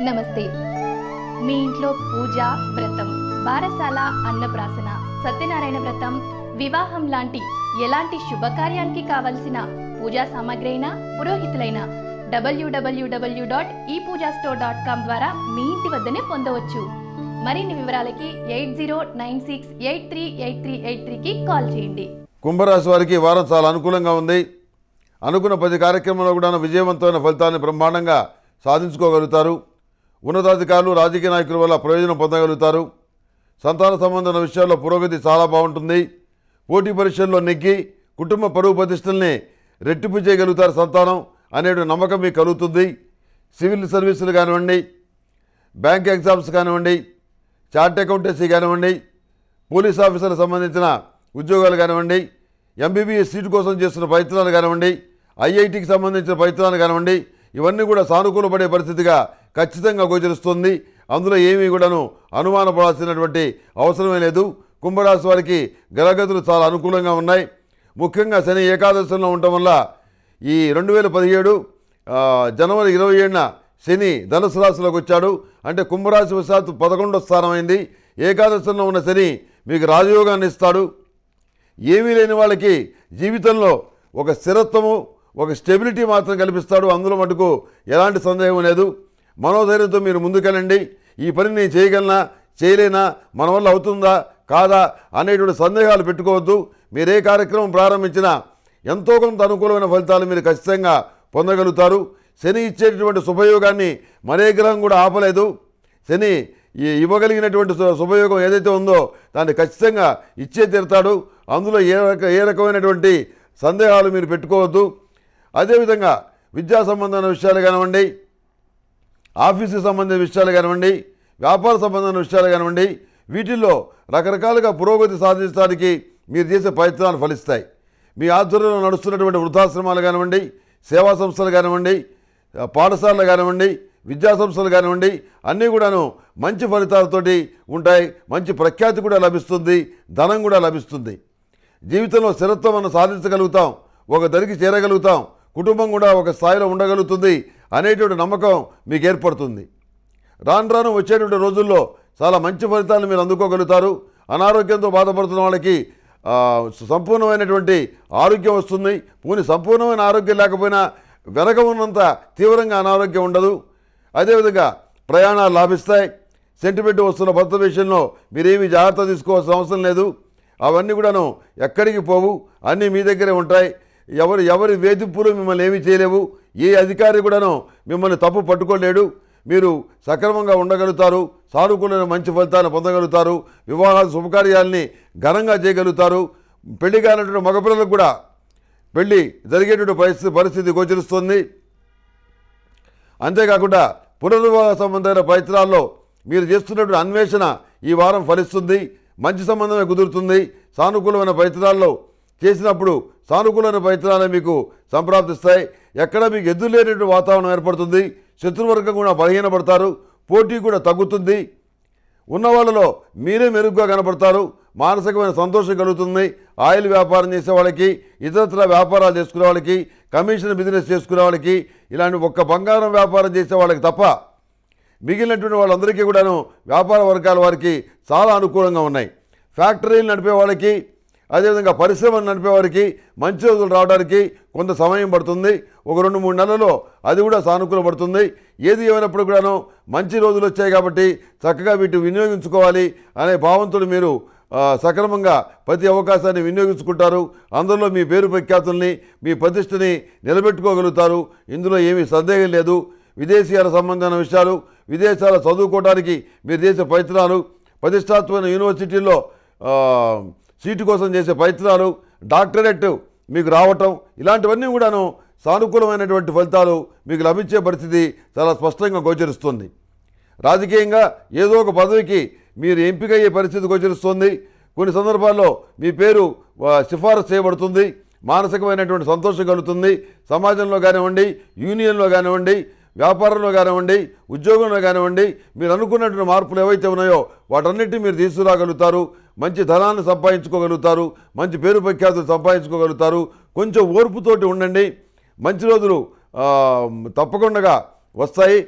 నమస్తే మీ ఇంట్లో పూజ వ్రతం బారసాల అన్నప్రాసన సత్యనారాయణ వ్రతం వివాహం లాంటి ఎలాంటి శుభకార్యానికి కావలసిన పూజా సామాగ్రి అయినా పురోహితులైన డబ్ల్యూడబ్ల్యూడబ్ల్యూ డాట్ ఈ పూజా స్టోర్ డాట్ కామ్ ద్వారా మీ ఇంటి వద్దనే పొందవచ్చు మరిన్ని వివరాలకి eight zero nine six eight three eight three eight త్రీకి కాల్ చేయండి కుంభరాశి వారికి ఈ వారం చాలా అనుకూలంగా ఉంది అనుకున్న ప్రతి కార్యక్రమంలో కూడా విజయవంతమైన ఫలితాన్ని బ్రహ్మాండంగా సాధించుకోగలుగుతారు ఉన్నతాధికారులు రాజకీయ నాయకుల వల్ల ప్రయోజనం పొందగలుగుతారు సంతాన సంబంధమైన విషయాల్లో పురోగతి చాలా బాగుంటుంది పోటీ పరీక్షల్లో నెగ్గి కుటుంబ పరువు ప్రతిష్టల్ని రెట్టింపు చేయగలుగుతారు సంతానం అనే నమ్మకం మీకు కలుగుతుంది సివిల్ సర్వీసులు కానివ్వండి బ్యాంక్ ఎగ్జామ్స్ కానివ్వండి చార్ట్ అకౌంటెన్సీ కానివ్వండి పోలీస్ ఆఫీసర్లకు సంబంధించిన ఉద్యోగాలు కానివ్వండి ఎంబీబీఎస్ సీటు కోసం చేస్తున్న ప్రయత్నాలు కానివ్వండి ఐఐటికి సంబంధించిన ప్రయత్నాలు కానివ్వండి ఇవన్నీ కూడా సానుకూలపడే పరిస్థితిగా ఖచ్చితంగా గోచరిస్తుంది అందులో ఏమీ కూడాను అనుమానపడాల్సినటువంటి అవసరమే లేదు కుంభరాశి వారికి గ్రహగతులు చాలా అనుకూలంగా ఉన్నాయి ముఖ్యంగా శని ఏకాదశంలో ఉండటం వల్ల ఈ రెండు వేల పదిహేడు ఆ, జనవరి ఇరవై ఏడున శని ధనుసు రాశిలోకి వచ్చాడు అంటే కుంభరాశి వశాత్తు పదకొండో స్థానం అయింది ఏకాదశంలో ఉన్న శని మీకు రాజయోగాన్ని ఇస్తాడు ఏమీ లేని వాళ్ళకి జీవితంలో ఒక స్థిరత్వము ఒక స్టెబిలిటీ మాత్రం కల్పిస్తాడు అందులో మటుకు ఎలాంటి సందేహం లేదు మనోధైర్యంతో మీరు ముందుకెళ్ళండి ఈ పని నేను చేయగలనా చేయలేనా మన వల్ల అవుతుందా కాదా అనేటువంటి సందేహాలు పెట్టుకోవద్దు మీరు ఏ కార్యక్రమం ప్రారంభించినా ఎంతో కొంత అనుకూలమైన ఫలితాలు మీరు ఖచ్చితంగా పొందగలుగుతారు శని ఇచ్చేటటువంటి శుభయోగాన్ని మరే గ్రహం కూడా ఆపలేదు శని ఈ ఇవ్వగలిగినటువంటి శు- శుభయోగం ఏదైతే ఉందో దాన్ని ఖచ్చితంగా ఇచ్చే తీరుతాడు అందులో ఏ రక ఏ రకమైనటువంటి సందేహాలు మీరు పెట్టుకోవద్దు అదేవిధంగా విద్యా సంబంధమైన విషయాలు కానివ్వండి ఆఫీసుకి సంబంధించిన విషయాలు కానివ్వండి వ్యాపార సంబంధమైన విషయాలు కానివ్వండి వీటిల్లో రకరకాలుగా పురోగతి సాధించడానికి మీరు చేసే ప్రయత్నాలు ఫలిస్తాయి మీ ఆధ్వర్యంలో నడుస్తున్నటువంటి వృద్ధాశ్రమాలు కానివ్వండి సేవా సంస్థలు కానివ్వండి ఆ, పాఠశాలలు కానివ్వండి విద్యా సంస్థలు కానివ్వండి అన్నీ కూడాను మంచి ఫలితాలతోటి ఉంటాయి మంచి ప్రఖ్యాతి కూడా లభిస్తుంది ధనం కూడా లభిస్తుంది జీవితంలో స్థిరత్వం మనం సాధించగలుగుతాం ఒక దరికి చేరగలుగుతాం కుటుంబం కూడా ఒక స్థాయిలో ఉండగలుగుతుంది అనేటువంటి నమ్మకం మీకు ఏర్పడుతుంది రాను రాను వచ్చేటువంటి రోజుల్లో చాలా మంచి ఫలితాలు మీరు అందుకోగలుగుతారు అనారోగ్యంతో బాధపడుతున్న వాళ్ళకి ఆ, సంపూర్ణమైనటువంటి ఆరోగ్యం వస్తుంది పోనీ సంపూర్ణమైన ఆరోగ్యం లేకపోయినా వెనక ఉన్నంత తీవ్రంగా అనారోగ్యం ఉండదు అదేవిధంగా ప్రయాణాలు లాభిస్తాయి సెంటిమెంట్ వస్తున్న భర్త విషయంలో మీరేమీ జాగ్రత్త తీసుకోవాల్సిన అవసరం లేదు అవన్నీ కూడాను ఎక్కడికి పోవు అన్నీ మీ దగ్గరే ఉంటాయి ఎవరు ఎవరి వేధింపులు మిమ్మల్ని ఏమీ చేయలేవు ఏ అధికారి కూడాను మిమ్మల్ని తప్పు పట్టుకోలేడు మీరు సక్రమంగా ఉండగలుగుతారు సానుకూలమైన మంచి ఫలితాలను పొందగలుగుతారు వివాహాలు శుభకార్యాలని ఘనంగా చేయగలుగుతారు పెళ్లి కానటువంటి మగపిల్లలకు కూడా పెళ్ళి జరిగేటువంటి పరిస్థితి పరిస్థితి గోచరిస్తుంది అంతేకాకుండా పునర్వివాహ సంబంధమైన ప్రయత్నాల్లో మీరు చేస్తున్నటువంటి అన్వేషణ ఈ వారం ఫలిస్తుంది మంచి సంబంధమే కుదురుతుంది సానుకూలమైన ప్రయత్నాల్లో చేసినప్పుడు సానుకూలమైన ప్రయత్నాలే మీకు సంప్రాప్తిస్తాయి ఎక్కడ మీకు ఎదురులేనటువంటి వాతావరణం ఏర్పడుతుంది శత్రువర్గం కూడా బలహీనపడతారు పోటీ కూడా తగ్గుతుంది ఉన్న వాళ్ళలో మీరే మెరుగ్గా కనపడతారు మానసికమైన సంతోషం కలుగుతుంది ఆయిల్ వ్యాపారం చేసే వాళ్ళకి ఇతరత్ర వ్యాపారాలు చేసుకునే వాళ్ళకి కమిషన్ బిజినెస్ చేసుకునే వాళ్ళకి ఇలాంటి ఒక్క బంగారం వ్యాపారం చేసే వాళ్ళకి తప్ప మిగిలినటువంటి వాళ్ళందరికీ కూడాను వ్యాపార వర్గాల వారికి చాలా అనుకూలంగా ఉన్నాయి ఫ్యాక్టరీలు నడిపే వాళ్ళకి అదేవిధంగా పరిశ్రమలు నడిపే వారికి మంచి రోజులు రావడానికి కొంత సమయం పడుతుంది ఒక రెండు మూడు నెలల్లో అది కూడా సానుకూలపడుతుంది ఏది ఏమైనప్పుడు కూడాను మంచి రోజులు వచ్చాయి కాబట్టి చక్కగా వీటిని వినియోగించుకోవాలి అనే భావంతో మీరు ఆ, సక్రమంగా ప్రతి అవకాశాన్ని వినియోగించుకుంటారు అందులో మీ పేరు ప్రఖ్యాతుల్ని మీ ప్రతిష్టని నిలబెట్టుకోగలుగుతారు ఇందులో ఏమీ సందేహం లేదు విదేశీయాల సంబంధమైన విషయాలు విదేశాల చదువుకోవడానికి మీరు చేసే ప్రయత్నాలు ప్రతిష్టాత్మకమైన యూనివర్సిటీల్లో ఆ, సీటు కోసం చేసే ప్రయత్నాలు డాక్టరేట్ మీకు రావటం ఇలాంటివన్నీ కూడాను సానుకూలమైనటువంటి ఫలితాలు మీకు లభించే పరిస్థితి చాలా స్పష్టంగా గోచరిస్తుంది రాజకీయంగా ఏదో ఒక పదవికి మీరు ఎంపిక అయ్యే పరిస్థితి గోచరిస్తుంది కొన్ని సందర్భాల్లో మీ పేరు ఆ, సిఫారసు చేయబడుతుంది మానసికమైనటువంటి సంతోషం కలుగుతుంది సమాజంలో కానివ్వండి యూనియన్లో కానివ్వండి వ్యాపారంలో కానివ్వండి ఉద్యోగంలో కానివ్వండి మీరు అనుకున్నటువంటి మార్పులు ఏవైతే ఉన్నాయో వాటన్నిటిని మీరు తీసుకురాగలుగుతారు మంచి ధనాన్ని సంపాదించుకోగలుగుతారు మంచి పేరు ప్రఖ్యాతులు సంపాదించుకోగలుగుతారు కొంచెం ఓర్పుతోటి ఉండండి మంచి రోజులు ఆ, తప్పకుండా వస్తాయి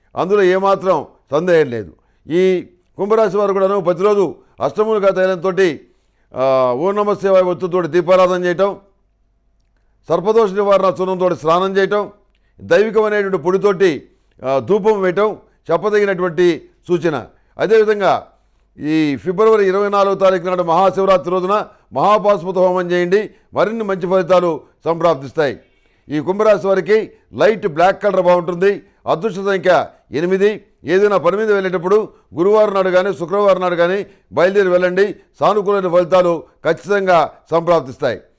అందులో ఏమాత్రం సందేహం లేదు ఈ కుంభరాశి వారు కూడాను ప్రతిరోజు అష్టములుగా తైలంతో ఓ నమస్తే ఒత్తుతో దీపారాధన చేయటం సర్పదోష నివారణ చూర్ణంతో స్నానం చేయటం దైవికమైనటువంటి పొడితోటి ఆ, ధూపం వేయటం చెప్పదగినటువంటి సూచన అదేవిధంగా ఈ ఫిబ్రవరి ఇరవై నాలుగో తారీఖు నాడు మహాశివరాత్రి రోజున మహాపాశుపత హోమం చేయండి మరిన్ని మంచి ఫలితాలు సంప్రాప్తిస్తాయి ఈ కుంభరాశి వారికి లైట్ బ్లాక్ కలర్ బాగుంటుంది అదృష్ట సంఖ్య ఎనిమిది ఏదైనా పని మీద వెళ్ళేటప్పుడు గురువారం నాడు కానీ శుక్రవారం నాడు కానీ బయలుదేరి వెళ్ళండి సానుకూలమైన ఫలితాలు ఖచ్చితంగా సంప్రాప్తిస్తాయి